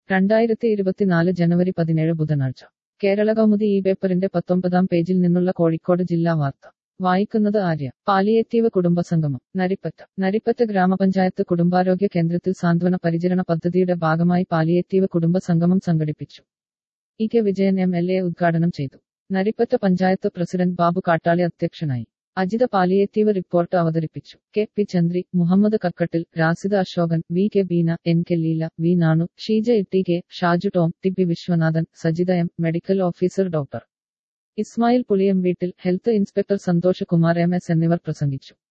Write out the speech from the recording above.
രണ്ടായിരത്തി ഇരുപത്തിനാല് ജനുവരി പതിനേഴ് ബുധനാഴ്ച കേരള കൗമുദി ഈ പേപ്പറിന്റെ പത്തൊമ്പതാം പേജിൽ നിന്നുള്ള കോഴിക്കോട് ജില്ലാ വാർത്ത വായിക്കുന്നത് ആര്യ പാലിയേറ്റീവ് കുടുംബസംഗമം നരിപ്പറ്റ നരിപ്പറ്റ ഗ്രാമപഞ്ചായത്ത് കുടുംബാരോഗ്യ കേന്ദ്രത്തിൽ സാന്ത്വന പരിചരണ പദ്ധതിയുടെ ഭാഗമായി പാലിയേറ്റീവ് കുടുംബസംഗമം സംഘടിപ്പിച്ചു E K Vijayan M L A ഉദ്ഘാടനം ചെയ്തു നരിപ്പറ്റ പഞ്ചായത്ത് പ്രസിഡന്റ് ബാബു കാട്ടാളി അധ്യക്ഷനായി അജിത പാലിയേറ്റീവ് റിപ്പോർട്ട് അവതരിപ്പിച്ചു K P Chandri Muhammed Kakkattil Rasida Asokan V K Beena N K Leela V Nanu Sheeja Itti K Shaju Tom T P Viswanathan Sajitha M medical officer doctor Ismail Puliyam Veettil health inspector Santhosh Kumar M S എന്നിവർ പ്രസംഗിച്ചു